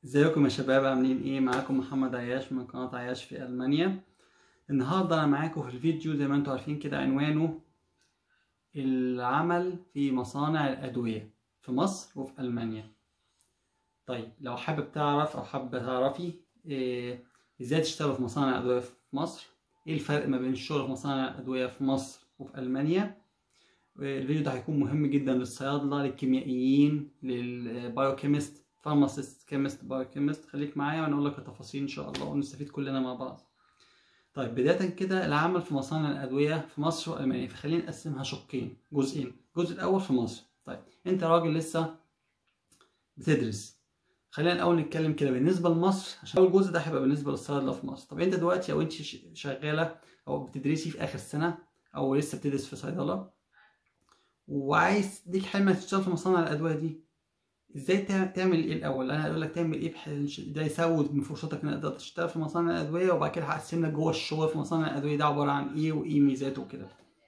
ازيكم يا شباب عاملين ايه معاكم محمد عياش من قناة عياش في ألمانيا النهاردة أنا معاكم في الفيديو زي ما انتم عارفين كده عنوانه العمل في مصانع الأدوية في مصر وفي ألمانيا طيب لو حابب تعرف أو حابة تعرفي إيه ازاي تشتغل في مصانع الأدوية في مصر ايه الفرق ما بين الشغل في مصانع الأدوية في مصر وفي ألمانيا الفيديو ده هيكون مهم جدا للصيادلة للكيميائيين للبايوكيمست فارماسيست كيمست بايوكيمست خليك معايا وانا اقول لك التفاصيل ان شاء الله ونستفيد كلنا مع بعض طيب بداية كده العمل في مصانع الأدوية في مصر وألمانيا فخلينا نقسمها شقين جزئين الجزء الأول في مصر طيب أنت راجل لسه بتدرس خلينا الأول نتكلم كده بالنسبة لمصر عشان أول جزء ده هيبقى بالنسبة للصيادلة في مصر طب أنت دلوقتي أو أنت شغالة أو بتدرسي في آخر سنة أو لسه بتدرس في صيدلة وعايز ليك حلم تشتغل في مصانع الأدوية دي ازاي تعمل ايه الاول انا هقول لك تعمل ايه بحيث ده يسود من فرصتك انك تقدر تشتغل في مصانع الادويه وبعد كده هقسم لك جوه الشغل في مصانع الادويه ده عباره عن ايه وايه ميزاته وكده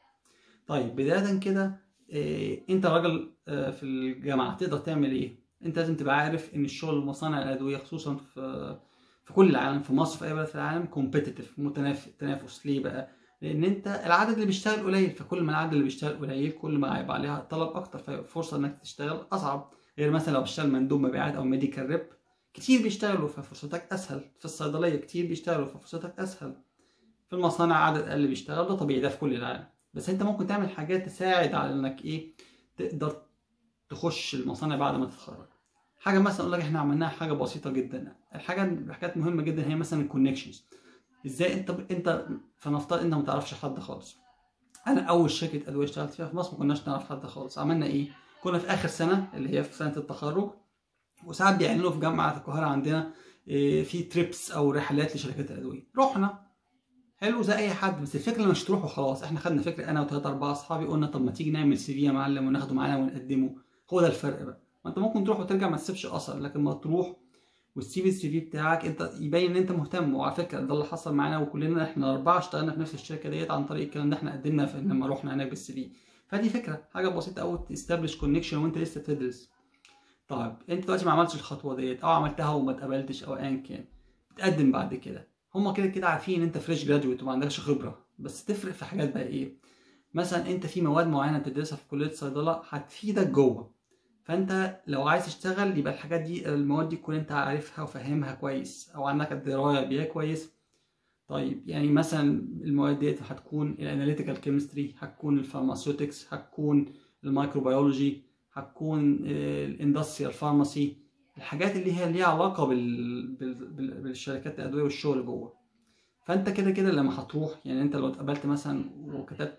طيب بدايه كده إيه انت راجل في الجامعه تقدر تعمل ايه انت لازم تبقى عارف ان الشغل في مصانع الادويه خصوصا في في كل العالم في مصر في اي بلد في العالم كومبيتيتيف متنافس تنافس ليه بقى لان انت العدد اللي بيشتغل قليل فكل ما العدد اللي بيشتغل قليل كل ما هيبقى عليها طلب اكتر ففرصه انك تشتغل اصعب غير مثلا لو بتشتغل مندوب مبيعات او ميديكال ريب كتير بيشتغلوا ففرصتك اسهل في الصيدليه كتير بيشتغلوا ففرصتك اسهل في المصانع عدد اقل بيشتغل ده طبيعي ده في كل العالم بس انت ممكن تعمل حاجات تساعد على انك ايه تقدر تخش المصانع بعد ما تتخرج حاجه مثلا اقول لك احنا عملناها حاجه بسيطه جدا الحاجه الحاجات مهمه جدا هي مثلا الكونكشنز ازاي انت انت فنفترض انت ما تعرفش حد خالص انا اول شركه ادويه اشتغلت فيها في مصر ما كناش نعرف حد خالص عملنا ايه كنا في اخر سنه اللي هي في سنه التخرج وساعات بيعلنوا في جامعه القاهره عندنا في تريبس او رحلات لشركات الادويه رحنا حلو زي اي حد بس الفكره مش تروح وخلاص احنا خدنا فكره انا وثلاثه اربعه اصحابي قلنا طب ما تيجي نعمل سي في يا معلم وناخده معانا ونقدمه هو ده الفرق بقى ما انت ممكن تروح وترجع ما تسيبش اثر لكن ما تروح وتسيب السي في بتاعك انت يبين ان انت مهتم وعلى فكره ده اللي حصل معانا وكلنا احنا اربعه اشتغلنا في نفس الشركه ديت عن طريق الكلام ده احنا قدمنا في لما رحنا هناك بالسي في فدي فكره حاجه بسيطه قوي تستبلش كونكشن وانت لسه بتدرس طيب انت دلوقتي ما عملتش الخطوه ديت او عملتها وما اتقبلتش او ايا كان بتقدم بعد كده هما كده كده عارفين ان انت فريش جرادويت وما عندكش خبره بس تفرق في حاجات بقى ايه مثلا انت في مواد معينه بتدرسها في كليه الصيدله هتفيدك جوه فانت لو عايز تشتغل يبقى الحاجات دي المواد دي تكون انت عارفها وفاهمها كويس او عندك الدرايه بيها كويس طيب يعني مثلا المواد ديت هتكون الاناليتيكال كيمستري هتكون الفارماسيوتكس هتكون الميكروبيولوجي هتكون الاندستريال فارماسي الحاجات اللي هي ليها علاقه بال... بال... بال... بالشركات الادويه والشغل جوه فانت كده كده لما هتروح يعني انت لو اتقبلت مثلا وكتبت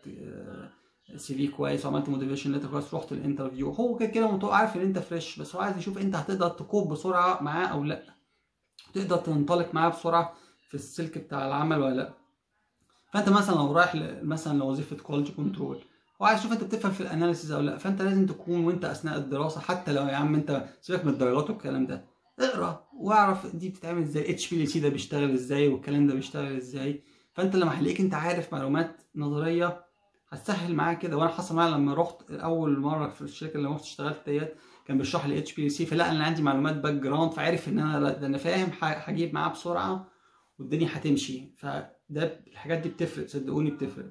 سي في كويس وعملت موتيفيشن ليتر كويس رحت الانترفيو هو كده كده عارف ان انت فريش بس هو عايز يشوف انت هتقدر تكوب بسرعه معاه او لا تقدر تنطلق معاه بسرعه في السلك بتاع العمل ولا لا فانت مثلا لو رايح مثلا لوظيفه كواليتي كنترول هو عايز يشوف انت بتفهم في الاناليسيز او لا فانت لازم تكون وانت اثناء الدراسه حتى لو يا عم انت سيبك من الدرجات والكلام ده اقرا واعرف دي بتتعمل ازاي اتش بي ال سي ده بيشتغل ازاي والكلام ده بيشتغل ازاي فانت لما هتلاقيك انت عارف معلومات نظريه هتسهل معاك كده وانا حصل معايا لما رحت اول مره في الشركه اللي رحت اشتغلت ديت كان بيشرح لي اتش بي ال سي فلا انا عندي معلومات باك جراوند فعارف ان انا ده انا فاهم هجيب معاه بسرعه والدنيا هتمشي فده الحاجات دي بتفرق صدقوني بتفرق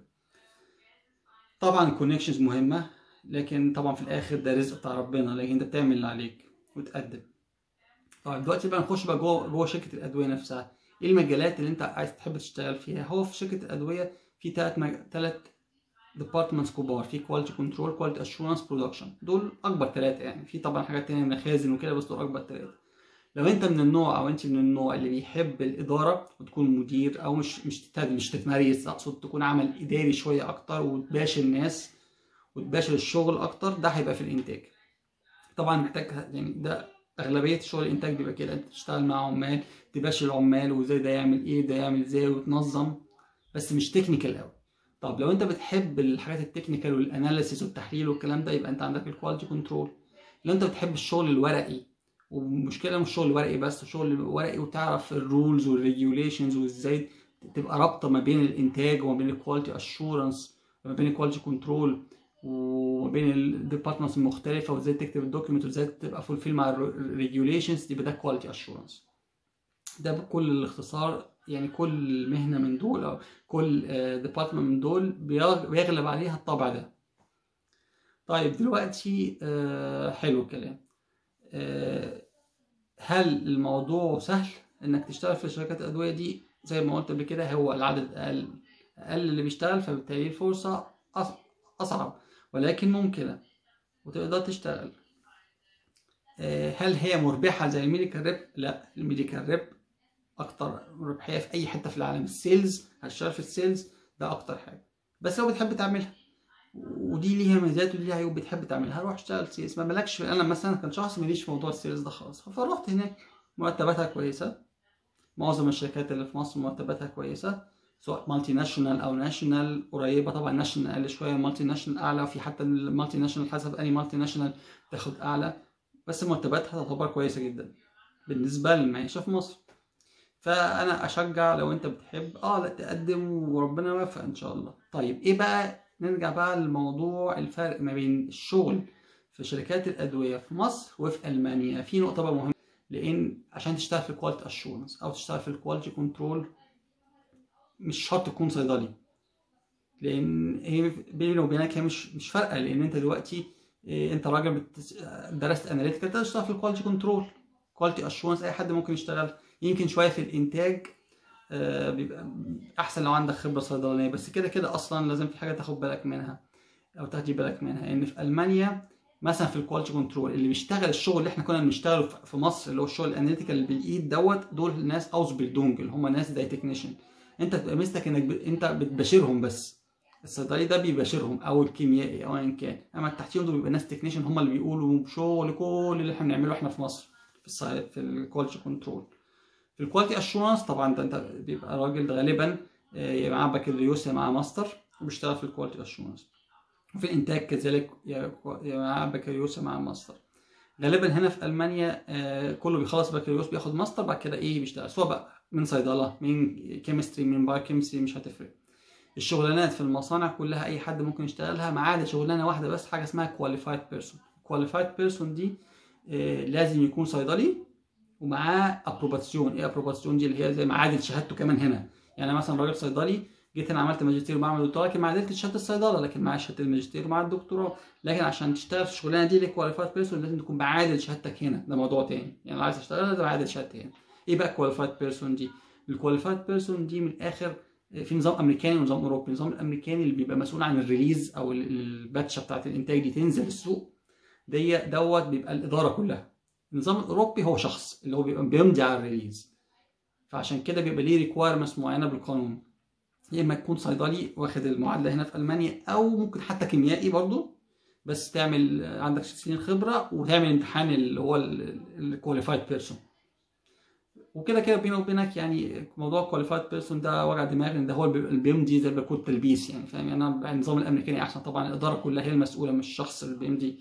طبعا الكونكشنز مهمه لكن طبعا في الاخر ده رزق بتاع ربنا لكن انت بتعمل اللي عليك وتقدم طيب دلوقتي بقى نخش بقى جوه جوه شركه الادويه نفسها ايه المجالات اللي انت عايز تحب تشتغل فيها هو في شركه الادويه في ثلاث مج... ثلاث ديبارتمنتس كبار في كواليتي كنترول كواليتي اشورنس برودكشن دول اكبر ثلاثه يعني في طبعا حاجات تانية مخازن وكده بس دول اكبر ثلاثه لو انت من النوع او انت من النوع اللي بيحب الاداره وتكون مدير او مش مش مش تتمريز اقصد تكون عمل اداري شويه اكتر وتباشر الناس وتباشر الشغل اكتر ده هيبقى في الانتاج طبعا محتاج يعني ده اغلبيه شغل الانتاج بيبقى كده انت تشتغل مع عمال تباشر العمال وازاي ده يعمل ايه ده يعمل ازاي وتنظم بس مش تكنيكال قوي طب لو انت بتحب الحاجات التكنيكال والاناليسيس والتحليل والكلام ده يبقى انت عندك الكواليتي كنترول لو انت بتحب الشغل الورقي ومشكله مش شغل ورقي بس شغل ورقي وتعرف الرولز والريجوليشنز وازاي تبقى رابطه ما بين الانتاج وما بين الكواليتي اشورنس وما بين الكواليتي كنترول وما بين الديبارتمنتس المختلفه وازاي تكتب الدوكيمنت وازاي تبقى فولفيل مع الريجوليشنز يبقى ده كواليتي اشورنس ده بكل الاختصار يعني كل مهنه من دول او كل ديبارتمنت من دول بيغلب عليها الطبع ده طيب دلوقتي آه حلو الكلام آه هل الموضوع سهل انك تشتغل في شركات الادويه دي زي ما قلت قبل كده هو العدد اقل اقل اللي بيشتغل فبالتالي الفرصه اصعب ولكن ممكنه وتقدر تشتغل آه هل هي مربحه زي الميديكال ريب لا الميديكال ريب اكتر ربحيه في اي حته في العالم السيلز هتشتغل في السيلز ده اكتر حاجه بس لو بتحب تعملها ودي ليها ميزات ودي ليها عيوب بتحب تعملها روح اشتغل سيلز ما مالكش انا مثلا كان شخص ماليش في موضوع السيلز ده خالص فرحت هناك مرتباتها كويسه معظم الشركات اللي في مصر مرتباتها كويسه سواء مالتي ناشونال او ناشونال قريبه طبعا ناشونال اقل شويه مالتي ناشونال اعلى وفي حتى المالتي ناشونال حسب اي مالتي ناشونال تاخد اعلى بس مرتباتها تعتبر كويسه جدا بالنسبه للمعيشه في مصر فانا اشجع لو انت بتحب اه لا تقدم وربنا يوفق ان شاء الله طيب ايه بقى نرجع بقى لموضوع الفرق ما بين الشغل في شركات الادويه في مصر وفي المانيا في نقطه بقى مهمه لان عشان تشتغل في الكواليتي اشورنس او تشتغل في الكواليتي كنترول مش شرط تكون صيدلي لان هي بيني وبينك هي مش مش فارقه لان انت دلوقتي انت راجل درست اناليتيكال تشتغل في الكواليتي كنترول كواليتي اشورنس اي حد ممكن يشتغل يمكن شويه في الانتاج آه بيبقى احسن لو عندك خبره صيدلانيه بس كده كده اصلا لازم في حاجه تاخد بالك منها او تاخدي بالك منها ان في المانيا مثلا في الكواليتي كنترول اللي بيشتغل الشغل اللي احنا كنا بنشتغله في مصر اللي هو الشغل الاناليتيكال اللي بالايد دوت دول ناس اوز بالدونج اللي هم ناس زي تكنيشن انت بتبقى مستك انك ب... انت بتباشرهم بس الصيدلي ده بيباشرهم او الكيميائي او ايا كان اما تحتيهم دول بيبقى ناس تكنيشن هم اللي بيقولوا شغل كل اللي احنا بنعمله احنا في مصر في الصي... في الكواليتي كنترول في الكواليتي اشورنس طبعا ده انت بيبقى راجل غالبا يا معاه بكالوريوس يا معاه ماستر وبيشتغل في الكواليتي اشورنس وفي الانتاج كذلك يا معاه بكالوريوس يا معاه ماستر غالبا هنا في المانيا كله بيخلص بكالوريوس بياخد ماستر بعد كده ايه بيشتغل سواء بقى من صيدله من كيمستري من بايو كيمستري مش هتفرق الشغلانات في المصانع كلها اي حد ممكن يشتغلها ما عدا شغلانه واحده بس حاجه اسمها كواليفايد بيرسون كواليفايد بيرسون دي لازم يكون صيدلي ومعاه ابروباسيون ايه ابروباسيون دي اللي هي زي معادل شهادته كمان هنا يعني مثلا راجل صيدلي جيت انا عملت ماجستير وبعمل دكتوراه لكن ما عدلتش شهاده الصيدله لكن معايا شهاده الماجستير ومع الدكتوراه لكن عشان تشتغل في الشغلانه دي ليك كواليفايد بيرسون لازم تكون معادل شهادتك هنا ده موضوع تاني يعني لو عايز تشتغل لازم معادل شهادتي هنا ايه بقى كواليفايد بيرسون دي الكواليفايد بيرسون دي من الاخر في نظام امريكاني ونظام اوروبي النظام الامريكاني اللي بيبقى مسؤول عن الريليز او الباتشه بتاعت الانتاج دي تنزل السوق دي دوت بيبقى الاداره كلها النظام الاوروبي هو شخص اللي هو بيبقى بيمضي على الريليز فعشان كده بيبقى ليه ريكوايرمنتس معينه بالقانون يا اما تكون صيدلي واخد المعادله هنا في المانيا او ممكن حتى كيميائي برضو بس تعمل عندك ست سنين خبره وتعمل امتحان اللي هو الكواليفايد بيرسون وكده كده بيني وبينك يعني موضوع الكواليفايد بيرسون ده وجع دماغ ان ده هو اللي بيمضي زي بيكون تلبيس يعني فاهم يعني انا النظام الامريكاني احسن طبعا الاداره كلها هي المسؤوله مش الشخص اللي بيمضي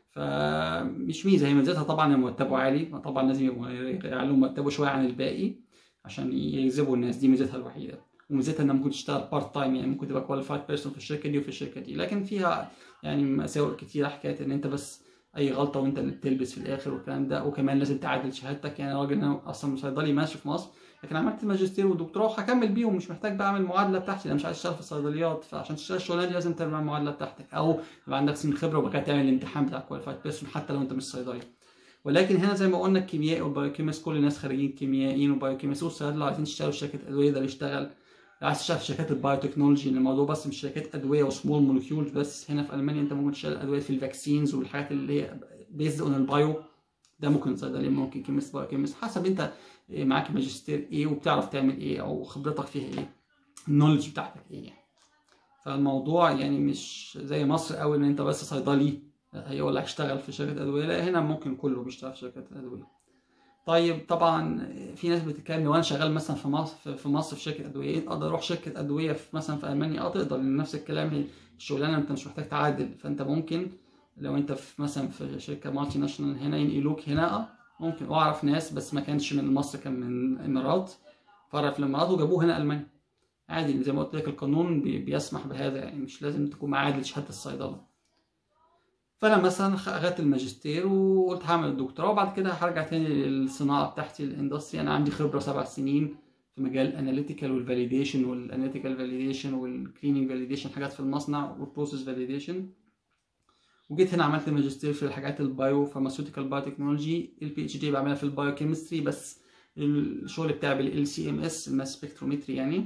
فمش ميزه هي ميزتها طبعا مرتبه عالي طبعا لازم يعلوا مرتبه شويه عن الباقي عشان يجذبوا الناس دي ميزتها الوحيده وميزتها انها ممكن تشتغل بارت تايم يعني ممكن تبقى كواليفايد بيرسون في الشركه دي وفي الشركه دي لكن فيها يعني مساوئ كتيره حكايه ان انت بس اي غلطه وانت اللي بتلبس في الاخر والكلام ده وكمان لازم تعادل شهادتك يعني راجل انا اصلا صيدلي ماشي في مصر لكن عملت ماجستير ودكتوراه وهكمل بيهم مش محتاج بقى اعمل المعادله بتاعتي انا مش عايز اشتغل في الصيدليات فعشان تشتغل الشغلانه دي لازم تعمل المعادله بتاعتك او يبقى عندك سنين خبره وبعد كده تعمل الامتحان بتاع كواليفايد بيرسون حتى لو انت مش صيدلي ولكن هنا زي ما قلنا الكيميائي والبايوكيمست كل الناس خريجين كيميائيين وبايوكيمست والصيادله عايزين يشتغلوا في شركه ادويه ده يشتغل عايز تشتغل في شركات البايوتكنولوجي الموضوع بس مش شركات ادويه وسمول مولكيولز بس هنا في المانيا انت ممكن تشتغل ادويه في الفاكسينز والحاجات اللي هي بيزد اون البايو ده ممكن صيدلي ممكن كيمست بايوكيمست حسب انت معاك ماجستير ايه وبتعرف تعمل ايه او خبرتك فيها ايه النولج بتاعتك ايه يعني فالموضوع يعني مش زي مصر قوي ان انت بس صيدلي هيقول لك اشتغل في شركه ادويه لا هنا ممكن كله بيشتغل في شركات الادويه طيب طبعا في ناس بتتكلم لو انا شغال مثلا في مصر في مصر في شركه ادويه اقدر اروح شركه ادويه في مثلا في المانيا اه تقدر لان نفس الكلام الشغلانه انت مش محتاج تعادل فانت ممكن لو انت في مثلا في شركه مالتي ناشونال هنا ينقلوك هنا اه ممكن واعرف ناس بس ما كانش من مصر كان من الامارات فرع في الامارات وجابوه هنا المانيا عادي زي ما قلت لك القانون بي بيسمح بهذا يعني مش لازم تكون معادل شهاده الصيدله فانا مثلا اخدت الماجستير وقلت هعمل الدكتوراه وبعد كده هرجع تاني للصناعه بتاعتي الاندستري انا عندي خبره سبع سنين في مجال الاناليتيكال والفاليديشن والاناليتيكال فاليديشن والكليننج فاليديشن حاجات في المصنع والبروسيس فاليديشن وجيت هنا عملت ماجستير في الحاجات البايو فارماسيوتيكال بايوتكنولوجي البي اتش دي بعملها في البايو كيمستري بس الشغل بتاعي بالال سي ام اس الماس سبكترومتري يعني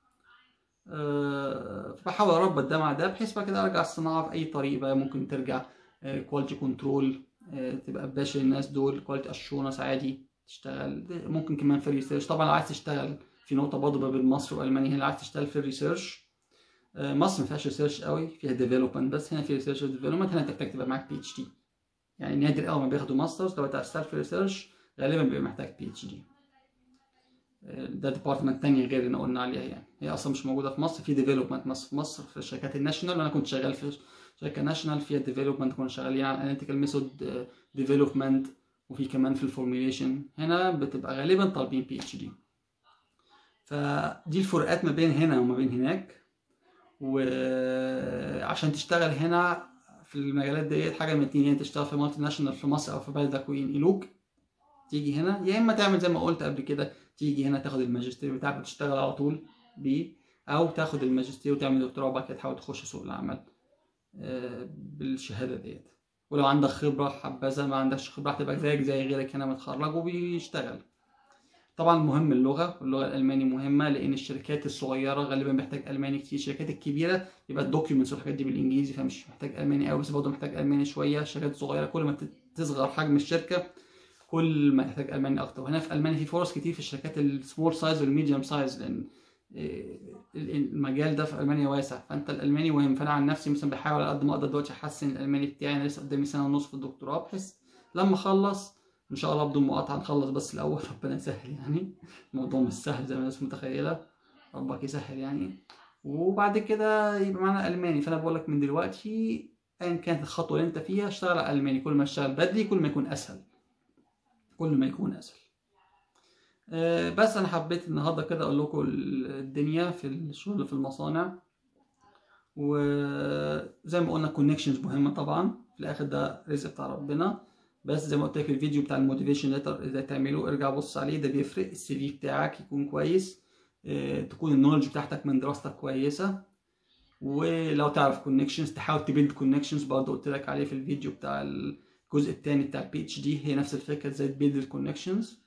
أه بحاول اربط ده مع ده بحيث بعد كده ارجع الصناعه في اي طريق بقى ممكن ترجع كواليتي كنترول تبقى باشا الناس دول كواليتي اشورنس عادي تشتغل ممكن كمان في الريسيرش طبعا لو عايز تشتغل في نقطه برضه ما بين مصر والمانيا هنا عايز تشتغل في الريسيرش مصر ما فيهاش ريسيرش قوي فيها ديفلوبمنت بس هنا في ريسيرش وديفلوبمنت هنا انت محتاج تبقى معاك بي اتش دي يعني نادر قوي ما بياخدوا ماسترز لو انت هتشتغل في الريسيرش غالبا بيبقى محتاج بي اتش دي ده ديبارتمنت تانية غير اللي قلنا عليها يعني هي اصلا مش موجوده في مصر في ديفلوبمنت مصر في مصر في الشركات الناشونال وانا كنت شغال في شركه ناشونال فيها ديفلوبمنت كنا شغالين على اناليتيكال ميثود ديفلوبمنت وفي كمان في الفورميليشن هنا بتبقى غالبا طالبين بي اتش دي فدي الفروقات ما بين هنا وما بين هناك وعشان تشتغل هنا في المجالات ديت حاجه من اتنين يعني تشتغل في مالتي ناشونال في مصر او في بلدك وينقلوك تيجي هنا يا اما تعمل زي ما قلت قبل كده تيجي هنا تاخد الماجستير بتاعك وتشتغل على طول بيه او تاخد الماجستير وتعمل دكتوراه وبعد كده تحاول تخش سوق العمل بالشهاده ديت ولو عندك خبره حبذا ما عندكش خبره هتبقى زيك زي غيرك هنا متخرج وبيشتغل طبعا مهم اللغه واللغه الالماني مهمه لان الشركات الصغيره غالبا محتاج الماني كتير الشركات الكبيره يبقى الدوكيومنتس والحاجات دي بالانجليزي فمش محتاج الماني قوي بس برضه محتاج الماني شويه الشركات الصغيره كل ما تصغر حجم الشركه كل ما تحتاج الماني اكتر وهنا في المانيا في فرص كتير في الشركات السمول سايز والميديوم سايز لان المجال ده في المانيا واسع فانت الالماني مهم فانا عن نفسي مثلا بحاول على قد ما اقدر دلوقتي احسن الالماني بتاعي انا لسه قدامي سنه ونص في الدكتوراه بحيث لما اخلص ان شاء الله بدون مقاطعه نخلص بس الاول ربنا يسهل يعني الموضوع مش سهل زي ما الناس متخيله ربك يسهل يعني وبعد كده يبقى معانا الماني فانا بقول لك من دلوقتي ايا كانت الخطوه اللي انت فيها اشتغل على الماني كل ما اشتغل بدري كل ما يكون اسهل كل ما يكون اسهل أه بس انا حبيت النهارده كده اقول لكم الدنيا في الشغل في المصانع وزي ما قلنا كونكشنز مهمه طبعا في الاخر ده رزق بتاع ربنا بس زي ما قلت لك الفيديو بتاع الموتيفيشن ليتر ازاي تعمله ارجع بص عليه ده بيفرق السي في بتاعك يكون كويس أه تكون النولج بتاعتك من دراستك كويسه ولو تعرف كونكشنز تحاول تبيلد كونكشنز برضه قلت لك عليه في الفيديو بتاع الجزء الثاني بتاع البي اتش دي هي نفس الفكره ازاي تبيلد الكونكشنز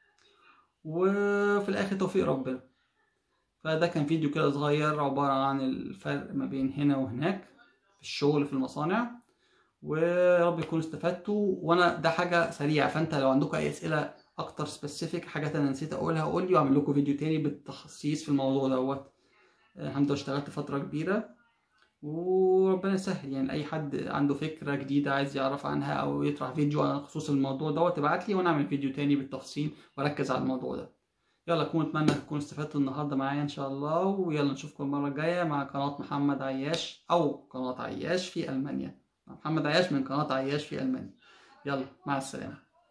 وفي الاخر توفيق ربنا فده كان فيديو كده صغير عبارة عن الفرق ما بين هنا وهناك في الشغل في المصانع ورب يكون استفدتوا وانا ده حاجة سريعة فانت لو عندكم اي اسئلة اكتر سبيسيفيك حاجات انا نسيت اقولها قول لي واعمل لكم فيديو تاني بالتخصيص في الموضوع دوت الحمد لله اشتغلت فترة كبيرة وربنا يسهل يعني اي حد عنده فكرة جديدة عايز يعرف عنها او يطرح فيديو عن خصوص الموضوع دوت ابعت لي وانا اعمل فيديو تاني بالتفصيل واركز على الموضوع ده يلا كون اتمنى تكونوا استفدتوا النهارده معايا ان شاء الله ويلا نشوفكم المره الجايه مع قناه محمد عياش او قناه عياش في المانيا محمد عياش من قناه عياش في المانيا يلا مع السلامه